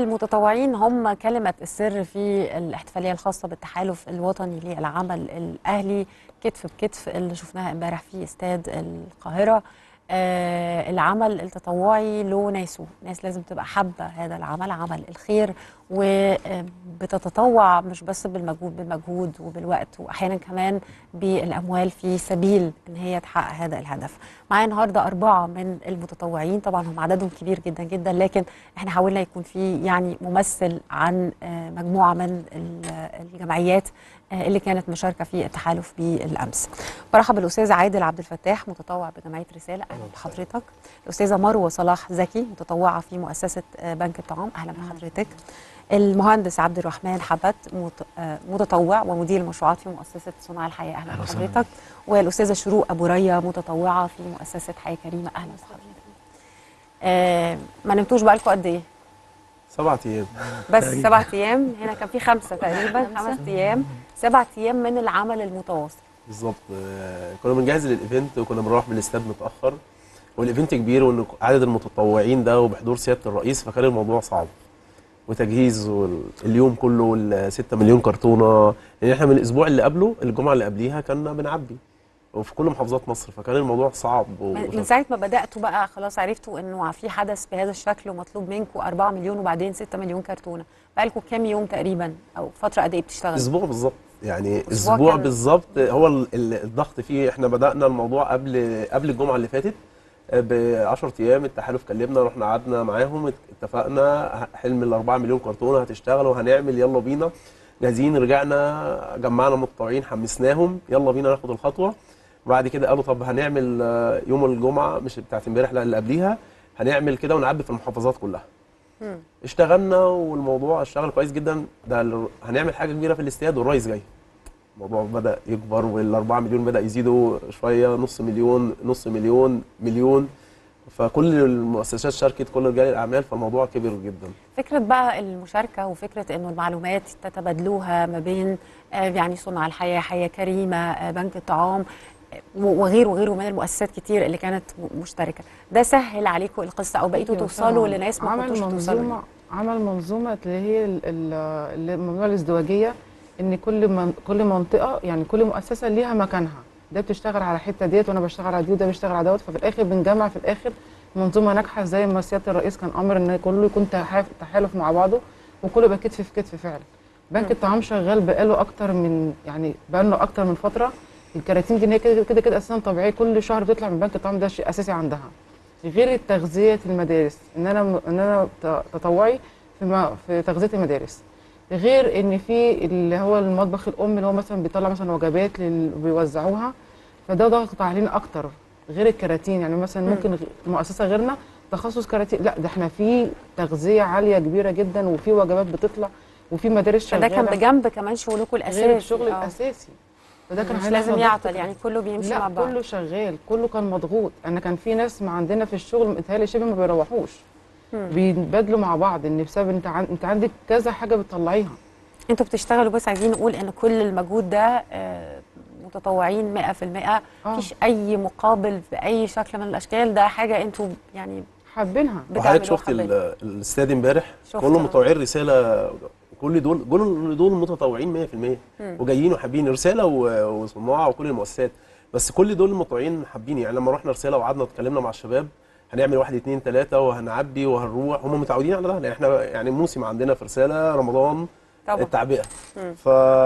المتطوعين هم كلمة السر في الاحتفالية الخاصة بالتحالف الوطني للعمل الأهلي كتف بكتف اللي شفناها امبارح في استاد القاهرة آه العمل التطوعي له ناسه ناس لازم تبقى حابة هذا العمل عمل الخير وبتتطوع مش بس بالمجهود بالمجهود وبالوقت واحيانا كمان بالاموال في سبيل ان هي تحقق هذا الهدف. معايا النهارده اربعه من المتطوعين طبعا هم عددهم كبير جدا جدا لكن احنا حاولنا يكون في يعني ممثل عن آه مجموعه من الجمعيات آه اللي كانت مشاركه في التحالف بالامس. برحب بالاستاذ عادل عبد الفتاح متطوع بجمعيه رساله اهلا بحضرتك. الاستاذه مروه صلاح زكي متطوعه في مؤسسه بنك الطعام اهلا بحضرتك. المهندس عبد الرحمن حبت متطوع ومدير المشروعات في مؤسسه صناع الحياه اهلا بحضرتك والاستاذه شروق ابو ريا متطوعه في مؤسسه حياه كريمه اهلا بحضرتك آه ما نمتوش بقى لكم قد ايه سبعة ايام بس سبعة ايام هنا كان في خمسه تقريبا خمس ايام سبعة ايام من العمل المتواصل بالظبط آه كنا بنجهز للايفنت وكنا بنروح من الاستاد متاخر والايفنت كبير وان عدد المتطوعين ده وبحضور سياده الرئيس فكان الموضوع صعب وتجهيز اليوم كله وال 6 مليون كرتونه لان احنا من الاسبوع اللي قبله الجمعه اللي قبليها كنا بنعبي وفي كل محافظات مصر فكان الموضوع صعب من ساعه ما بداتوا بقى خلاص عرفتوا انه في حدث بهذا الشكل ومطلوب منكم 4 مليون وبعدين 6 مليون كرتونه بقى لكم كام يوم تقريبا او فتره قد ايه بتشتغلوا اسبوع بالظبط يعني اسبوع, أسبوع بالظبط هو الضغط فيه احنا بدانا الموضوع قبل قبل الجمعه اللي فاتت ب 10 ايام التحالف كلمنا رحنا قعدنا معاهم اتفقنا حلم ال 4 مليون كرتونه هتشتغل وهنعمل يلا بينا جاهزين رجعنا جمعنا متطوعين حمسناهم يلا بينا ناخد الخطوه وبعد كده قالوا طب هنعمل يوم الجمعه مش بتاعت امبارح لا اللي قبليها هنعمل كده ونعبي في المحافظات كلها م. اشتغلنا والموضوع اشتغل كويس جدا ده هنعمل حاجه كبيره في الاستاد والرئيس جاي الموضوع بدا يكبر وال4 مليون بدا يزيدوا شويه نص مليون نص مليون مليون فكل المؤسسات شاركت كل رجال الاعمال فالموضوع كبر جدا فكره بقى المشاركه وفكره انه المعلومات تتبادلوها ما بين يعني صنع الحياه حياه كريمه بنك الطعام وغيره وغيره من المؤسسات كتير اللي كانت مشتركه ده سهل عليكم القصه او بقيتوا توصلوا لناس ما كنتوش توصلوا عمل منظومه اللي هي الممنوع الازدواجيه ان كل من كل منطقه يعني كل مؤسسه ليها مكانها ده بتشتغل على الحته ديت وانا بشتغل على دي وده بيشتغل على دوت ففي الاخر بنجمع في الاخر منظومه ناجحه زي ما سياده الرئيس كان امر ان كله يكون تحالف مع بعضه وكله يبقى كتف في كتف فعلا بنك الطعام شغال بقاله اكتر من يعني بقاله اكتر من فتره الكراتين دي كده كده كده اساسا طبيعيه كل شهر بتطلع من بنك الطعام ده شيء اساسي عندها غير التغذيه المدارس ان انا ان انا تطوعي في في تغذيه المدارس غير ان في اللي هو المطبخ الام اللي هو مثلا بيطلع مثلا وجبات بيوزعوها فده ضغط علينا اكتر غير الكراتين يعني مثلا ممكن مؤسسه غيرنا تخصص كراتين لا ده احنا في تغذيه عاليه كبيره جدا وفي وجبات بتطلع وفي مدارس شغاله ده كان بجنب كمان شغلكم الاساسي غير الشغل أوه. الاساسي فده كان مش لازم يعطل يعني كله بيمشي مع بعض كله شغال كله كان مضغوط انا كان في ناس ما عندنا في الشغل متهيألي شبه ما بيروحوش بيتبادلوا مع بعض ان بسبب انت عن... انت عندك كذا حاجه بتطلعيها انتوا بتشتغلوا بس عايزين نقول ان كل المجهود ده متطوعين 100% مفيش اي مقابل باي شكل من الاشكال ده حاجه انتوا يعني حابينها وحضرتك شفت الاستاد امبارح كله متطوعين رساله كل دول كل دول متطوعين 100% وجايين وحابين رساله وصناع وكل المؤسسات بس كل دول المتطوعين حابين يعني لما رحنا رساله وقعدنا اتكلمنا مع الشباب هنعمل واحد اتنين تلاته وهنعبي وهنروح هم متعودين على ده يعني احنا يعني موسم عندنا في رساله رمضان طبعا. التعبئه ف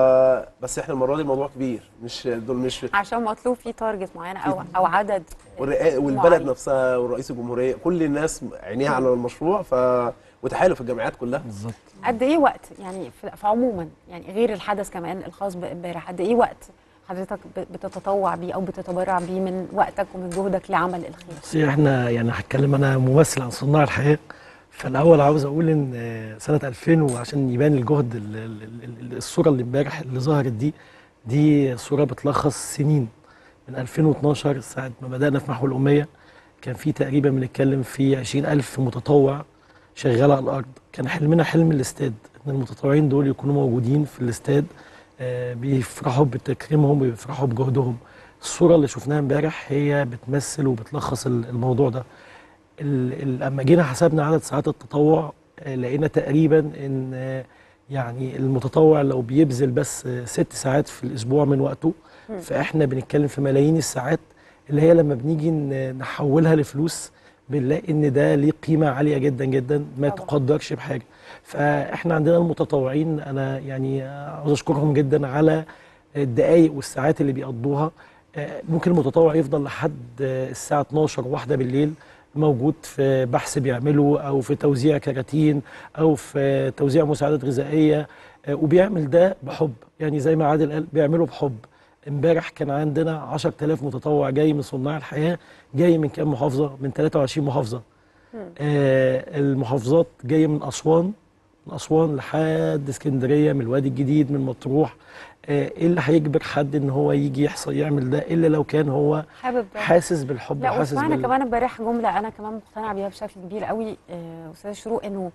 بس احنا المره دي الموضوع كبير مش دول مش عشان مطلوب فيه تارجت معين او او عدد والبلد معين. نفسها ورئيس الجمهوريه كل الناس عينيها على المشروع ف وتحالف الجامعات كلها بالظبط قد ايه وقت يعني في عموما يعني غير الحدث كمان الخاص بامبارح قد ايه وقت حضرتك بتتطوع بيه او بتتبرع بيه من وقتك ومن جهدك لعمل الخير بصي احنا يعني هتكلم انا ممثل عن صناع الحياه فالاول عاوز اقول ان سنه 2000 وعشان يبان الجهد الصوره اللي امبارح اللي ظهرت دي دي صوره بتلخص سنين من 2012 ساعه ما بدانا في محو الاميه كان في تقريبا بنتكلم في 20000 متطوع شغال على الارض كان حلمنا حلم الاستاد ان المتطوعين دول يكونوا موجودين في الاستاد آه بيفرحوا بتكريمهم وبيفرحوا بجهدهم الصوره اللي شفناها امبارح هي بتمثل وبتلخص الموضوع ده لما جينا حسبنا عدد ساعات التطوع آه، لقينا تقريبا ان آه، يعني المتطوع لو بيبذل بس آه، ست ساعات في الاسبوع من وقته فاحنا بنتكلم في ملايين الساعات اللي هي لما بنيجي ن- نحولها لفلوس بنلاقي ان ده ليه قيمه عاليه جدا جدا ما طبعا. تقدرش بحاجه فاحنا عندنا المتطوعين انا يعني عاوز اشكرهم جدا على الدقائق والساعات اللي بيقضوها آه، ممكن المتطوع يفضل لحد آه، الساعه 12 واحدة بالليل موجود في بحث بيعمله او في توزيع كراتين او في توزيع مساعدات غذائيه آه، وبيعمل ده بحب يعني زي ما عادل قال بيعمله بحب امبارح كان عندنا 10000 متطوع جاي من صناع الحياه جاي من كام محافظه من 23 محافظه آه المحافظات جايه من اسوان من اسوان لحد اسكندريه من الوادي الجديد من مطروح آه، ايه اللي هيجبر حد ان هو يجي يحصل يعمل ده الا لو كان هو حابب ده حاسس بالحب لا وحاسس وسمعنا بال... كمان امبارح جمله انا كمان مقتنعه بيها بشكل كبير قوي آه، استاذ شروق انه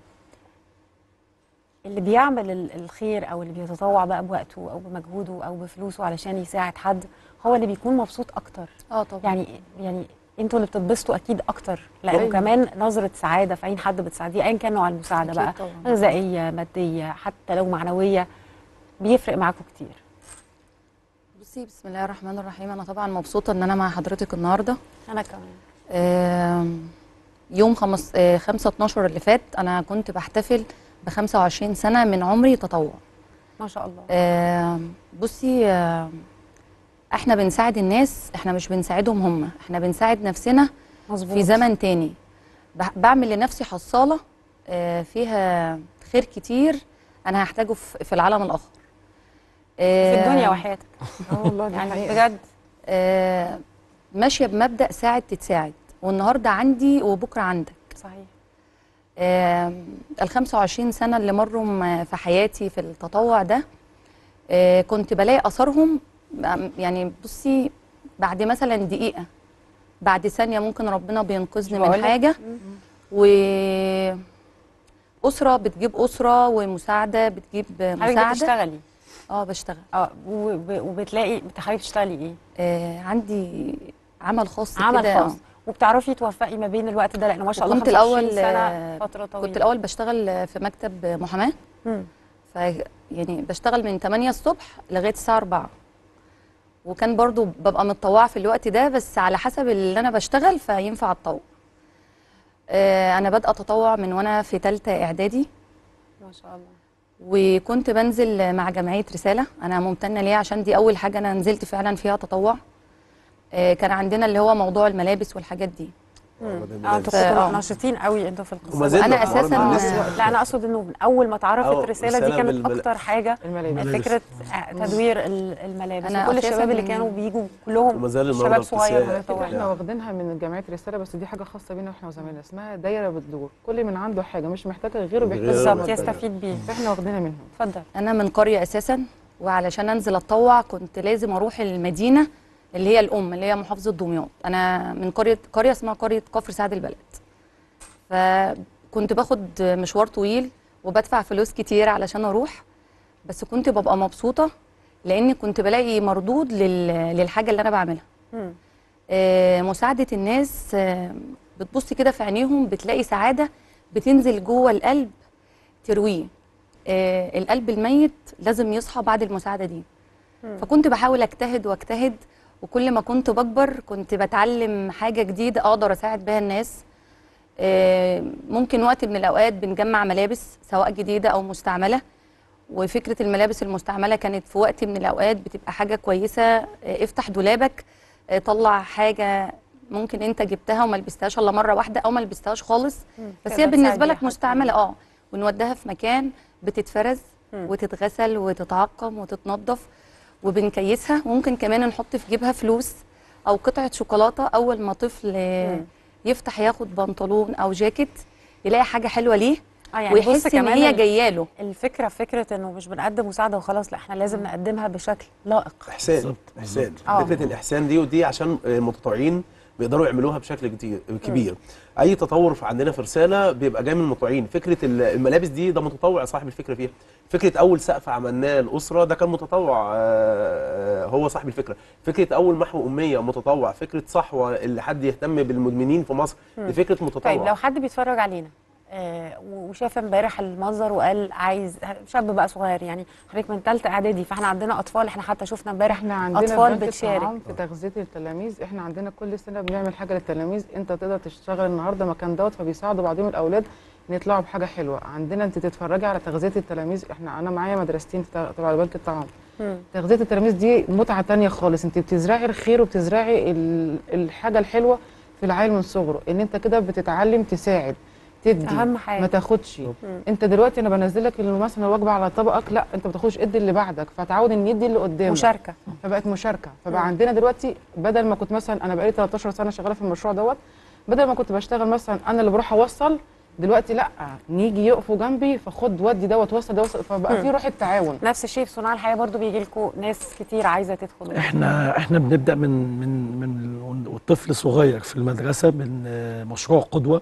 اللي بيعمل ال- الخير او اللي بيتطوع بقى بوقته او بمجهوده او بفلوسه علشان يساعد حد هو اللي بيكون مبسوط اكتر اه طبعا يعني يعني انتوا اللي بتتبسطوا اكيد اكتر لانه أيوة. كمان نظره سعاده في عين حد بتساعديه ايا كان نوع المساعده أكيد بقى طبعاً. غذائيه ماديه حتى لو معنويه بيفرق معاكم كتير بصي بسم الله الرحمن الرحيم انا طبعا مبسوطه ان انا مع حضرتك النهارده انا كمان آم، يوم خمس آه، 5 12 اللي فات انا كنت بحتفل ب 25 سنه من عمري تطوع ما شاء الله آم، بصي آم، احنا بنساعد الناس احنا مش بنساعدهم هم احنا بنساعد نفسنا مظبوط في زمن تاني بح- بعمل لنفسي حصاله آه، فيها خير كتير انا هحتاجه في في العالم الاخر في آه، الدنيا وحياتك اه والله دي يعني حقيقة. بجد آه، ماشيه بمبدا ساعد تتساعد والنهارده عندي وبكره عندك صحيح ال 25 سنه اللي مروا م- في حياتي في التطوع ده آه، كنت بلاقي اثرهم آم، يعني بصي بعد مثلا دقيقه بعد ثانيه ممكن ربنا بينقذني من بقولك. حاجه و اسره بتجيب اسره ومساعده بتجيب حضرتك مساعده بتشتغلي اه بشتغل اه وب- وبتلاقي حضرتك بتشتغلي ايه؟ آه عندي عمل خاص عمل كده خاص وبتعرفي توفقي ما بين الوقت ده لانه ما شاء الله وكنت 25 الأول، سنه آه، فتره طويله كنت الاول بشتغل في مكتب محاماه مم. ف يعني بشتغل من 8 الصبح لغايه الساعه 4 وكان برضو ببقى متطوعه في الوقت ده بس على حسب اللي انا بشتغل فينفع اتطوع آه، انا بادئه تطوع من وانا في ثالثه اعدادي ما شاء الله وكنت بنزل مع جمعيه رساله انا ممتنه ليها عشان دي اول حاجه انا نزلت فعلا فيها تطوع آه، كان عندنا اللي هو موضوع الملابس والحاجات دي اه آه، انتوا آه. كنتوا نشيطين قوي انتوا في القصه وما زلنا وأنا برضه أساساً- لسه لا انا اقصد انه من اول ما اتعرفت أو الرساله دي رسالة كانت بالمل- اكتر حاجه الملابس ملابس. فكره تدوير ال- الملابس أنا وكل أساساً الشباب اللي من- كانوا بيجوا كلهم وما زال شباب النهارده صغير بتساعد. متطوع. احنا واخدينها من جامعه رساله بس دي حاجه خاصه بينا واحنا وزمايلنا اسمها دايره بتدور كل من عنده حاجه مش محتاجه غيره بيحتاج غيره بالظبط محتاجة. يستفيد بيه فاحنا واخدينها منهم اتفضل انا من قريه اساسا وعلشان انزل اتطوع كنت لازم اروح المدينه اللي هي الام اللي هي محافظه دمياط انا من قريه قريه اسمها قريه كفر سعد البلد فكنت باخد مشوار طويل وبدفع فلوس كتير علشان اروح بس كنت ببقى مبسوطه لاني كنت بلاقي مردود لل... للحاجه اللي انا بعملها مم. آه، مساعده الناس آه، بتبصي كده في عينيهم بتلاقي سعاده بتنزل جوه القلب ترويه آه، القلب الميت لازم يصحى بعد المساعده دي فكنت بحاول اجتهد واجتهد وكل ما كنت بكبر كنت بتعلم حاجه جديده اقدر اساعد بيها الناس آه، ممكن وقت من الاوقات بنجمع ملابس سواء جديده او مستعمله وفكره الملابس المستعمله كانت في وقت من الاوقات بتبقى حاجه كويسه آه، افتح دولابك آه، طلع حاجه ممكن انت جبتها وما لبستهاش الا مره واحده او ما لبستهاش خالص بس تقدر هي بالنسبه تساعد لك بيها مستعمله حد. اه ونوديها في مكان بتتفرز مم. وتتغسل وتتعقم وتتنضف وبنكيسها وممكن كمان نحط في جيبها فلوس او قطعه شوكولاته اول ما طفل آه، مم. يفتح ياخد بنطلون او جاكيت يلاقي حاجه حلوه ليه اه يعني بص ويحس ان كمان هي ال- جايه له الفكره فكره انه مش بنقدم مساعده وخلاص لا احنا لازم نقدمها بشكل لائق احسان بالظبط، احسان آه. فكره الاحسان دي ودي عشان المتطوعين بيقدروا يعملوها بشكل كتير كبير اي تطور في عندنا في رساله بيبقى جاي من المتطوعين فكره ال- الملابس دي ده متطوع صاحب الفكره فيها فكره اول سقف عملناه الاسره ده كان متطوع آه، هو صاحب الفكره فكره اول محو اميه متطوع فكره صحوه اللي حد يهتم بالمدمنين في مصر دي فكره متطوع طيب لو حد بيتفرج علينا آه، وشاف امبارح المنظر وقال عايز شاب بقى صغير يعني حضرتك من ثالثه اعدادي فاحنا عندنا اطفال احنا حتى شفنا امبارح احنا عندنا اطفال بنك بتشارك الطعام في تغذيه التلاميذ احنا عندنا كل سنه بنعمل حاجه للتلاميذ انت تقدر تشتغل النهارده مكان دوت فبيساعدوا بعضهم الاولاد ان يطلعوا بحاجه حلوه عندنا انت تتفرجي على تغذيه التلاميذ احنا انا معايا مدرستين في تبع بنك الطعام مم. تغذيه التلاميذ دي متعه تانية خالص انت بتزرعي الخير وبتزرعي ال- الحاجه الحلوه في العيل من صغره ان انت كده بتتعلم تساعد تدي اهم حاجه ما تاخدش انت دلوقتي انا بنزل لك مثلا الوجبه على طبقك لا انت ما بتاخدش ادي اللي بعدك فتعود ان يدي اللي قدامك مشاركه فبقت مشاركه مم. فبقى عندنا دلوقتي بدل ما كنت مثلا انا بقالي 13 سنه شغاله في المشروع دوت بدل ما كنت بشتغل مثلا انا اللي بروح اوصل دلوقتي لا نيجي يقفوا جنبي فخد ودي دوت وصل دوت فبقى مم. في روح التعاون نفس الشيء في صناع الحياه برضو بيجي لكم ناس كتير عايزه تدخل احنا احنا بنبدا من من من والطفل صغير في المدرسه من آه، مشروع قدوه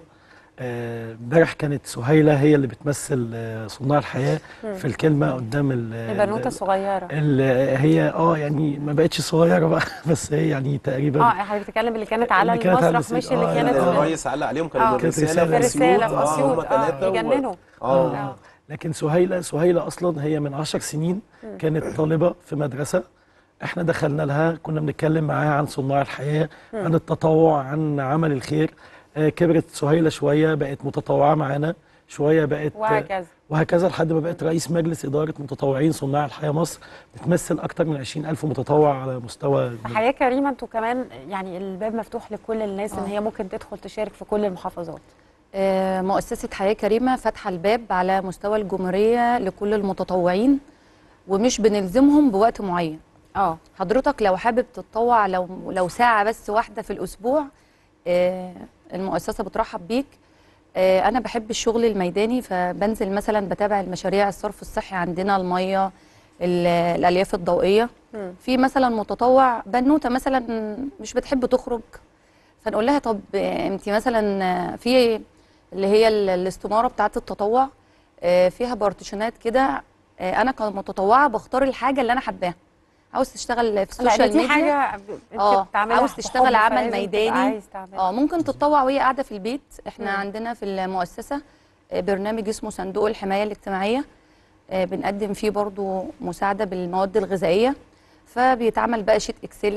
آه، امبارح كانت سهيله هي اللي بتمثل آه، صناع الحياه في الكلمه قدام ال- البنوته ال- الصغيره ال- هي اه يعني ما بقتش صغيره بقى بس هي يعني تقريبا اه حضرتك بتتكلم اللي كانت على اللي كانت على المسرح مش المسرح. اللي آه، كانت آه. من- الرئيس علق عليهم آه. كانوا كانت بالرساله رسالة. في رساله في آه، اسيوط هم ثلاثه اه يجننوا اه آه. لكن سهيلة سهيلة أصلا هي من عشر سنين كانت طالبة في مدرسة احنا دخلنا لها كنا بنتكلم معاها عن صناع الحياة عن التطوع عن عمل الخير آه، كبرت سهيلة شوية بقت متطوعة معانا شوية بقت وهكذا وهكذا لحد ما بقت رئيس مجلس إدارة متطوعين صناع الحياة مصر بتمثل أكتر من 20 ألف متطوع على مستوى حياه كريمه انتوا كمان يعني الباب مفتوح لكل الناس ان آه. هي ممكن تدخل تشارك في كل المحافظات آه، مؤسسة حياة كريمة فاتحة الباب على مستوى الجمهورية لكل المتطوعين ومش بنلزمهم بوقت معين اه حضرتك لو حابب تتطوع لو لو ساعة بس واحدة في الأسبوع آه، المؤسسة بترحب بيك آه، أنا بحب الشغل الميداني فبنزل مثلا بتابع المشاريع الصرف الصحي عندنا المية ال- الألياف الضوئية مم. في مثلا متطوع بنوتة مثلا مش بتحب تخرج فنقول لها طب انت مثلا آه، في اللي هي ال- الاستمارة بتاعة التطوع آه، فيها بارتيشنات كده آه، أنا كمتطوعة بختار الحاجة اللي أنا حباها عاوز تشتغل في لا السوشيال دي ميديا حاجه ب- انت آه، بتعملها عاوز بحب، تشتغل عمل فلازم تبقى ميداني. عايز تعملها اه ممكن تتطوع وهي قاعده في البيت احنا مم. عندنا في المؤسسه آه، برنامج اسمه صندوق الحمايه الاجتماعيه آه، بنقدم فيه برضو مساعده بالمواد الغذائيه فبيتعمل بقى شيت اكسل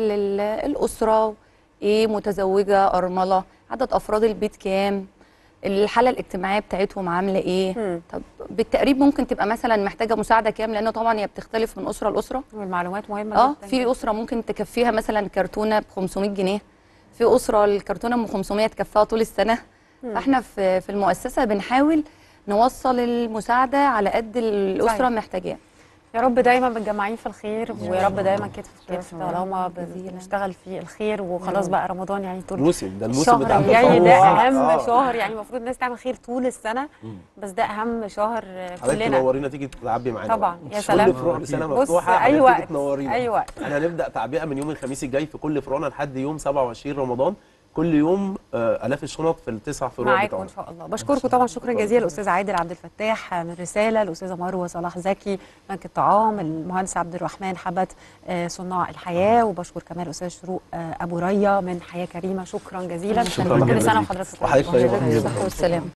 للاسره ايه متزوجه ارمله عدد افراد البيت كام الحاله الاجتماعيه بتاعتهم عامله ايه مم. طب بالتقريب ممكن تبقى مثلا محتاجه مساعده كام لانه طبعا هي بتختلف من اسره لاسره والمعلومات مهمه اه جدا في اسره ممكن تكفيها مثلا كرتونه ب 500 جنيه في اسره الكرتونه ب 500 تكفيها طول السنه مم. فاحنا في في المؤسسه بنحاول نوصل المساعده على قد الاسره صحيح. محتاجاه يا رب دايما متجمعين في الخير ويا رب دايما كتف في كتف شكراً. طالما جزيلاً. بنشتغل في الخير وخلاص بقى رمضان يعني طول موسم ده الموسم الشهر بتاع الجاي ده التطوع. اهم آه. شهر يعني المفروض الناس تعمل خير طول السنه بس ده اهم شهر آه، حضرتك كلنا تنورينا تيجي تلعبي معانا طبعا بقى. يا كل سلام فروع رساله بص مفتوحه اي حضرتك وقت تيجي تنورينا اي وقت احنا هنبدا تعبئه من يوم الخميس الجاي في كل فروعنا لحد يوم 27 رمضان كل يوم آه، الاف الشنط في التسع فروع معاكم بتوعنا ان شاء الله بشكركم طبعا شكرا جزيلا الاستاذ عادل عبد الفتاح من رساله الاستاذه مروه صلاح زكي بنك الطعام المهندس عبد الرحمن حبت آه، صناع الحياه وبشكر كمان الاستاذ شروق آه، ابو ريا من حياه كريمه شكرا جزيلا شكراً كل جزيلاً. سنه وحضرتك وحضرتك طيبة. طيبه والسلام